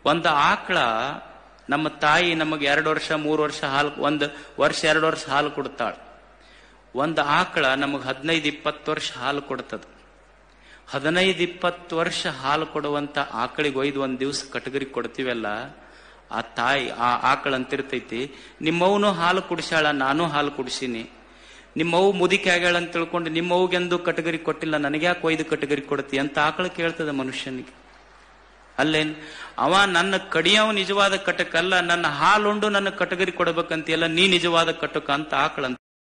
ಒಂದು ಆಕಳ ನಮ್ಮ ತಾಯಿ ನಮಗೆ ಎರಡು ವರ್ಷ ಮೂರು ವರ್ಷ ಹಾಲು ಒಂದು ವರ್ಷ ಎರಡು ವರ್ಷ ಹಾಲು ಕೊಡ್ತಾಳ ಒಂದು ಆಕಳ ನಮಗೆ ಹದಿನೈದು ಇಪ್ಪತ್ತು ವರ್ಷ ಹಾಲು ಕೊಡ್ತದ ಹದಿನೈದು ಇಪ್ಪತ್ತು ವರ್ಷ ಹಾಲು ಕೊಡುವಂತ ಆಕಳಿಗೆ ಒಯ್ದು ಒಂದ್ ದಿವ್ಸ ಕಟಗರಿ ಕೊಡ್ತೀವಲ್ಲ ಆ ತಾಯಿ ಆ ಆಕಳ ಅಂತಿರ್ತೈತಿ ನಿಮ್ಮವನು ಹಾಲು ಕುಡಿಸಾಳ ನಾನು ಹಾಲು ಕುಡಿಸೀನಿ ನಿಮ್ಮವು ಮುದಿಕೆ ಆಗ್ಯಾಳ ಅಂತ ತಿಳ್ಕೊಂಡು ನಿಮ್ಮವ್ಗೆಂದು ಕಟಗರಿ ಕೊಟ್ಟಿಲ್ಲ ನನಗ್ಯಾಕೆ ಒಯ್ದು ಕಟಗರಿ ಕೊಡ್ತಿ ಅಂತ ಆಕಳ ಕೇಳ್ತದ ಮನುಷ್ಯನಿಗೆ ಅಲ್ಲೇನ್ ಅವ ನನ್ನ ಕಡಿಯವ ನಿಜವಾದ ಕಟಕಲ್ಲ ನನ್ನ ಹಾಲುಂಡು ನನ್ನ ಕಟಗರಿ ಕೊಡಬೇಕಂತಿಯಲ್ಲ ನೀ ನಿಜವಾದ ಕಟಕ ಅಂತ ಆಕಳ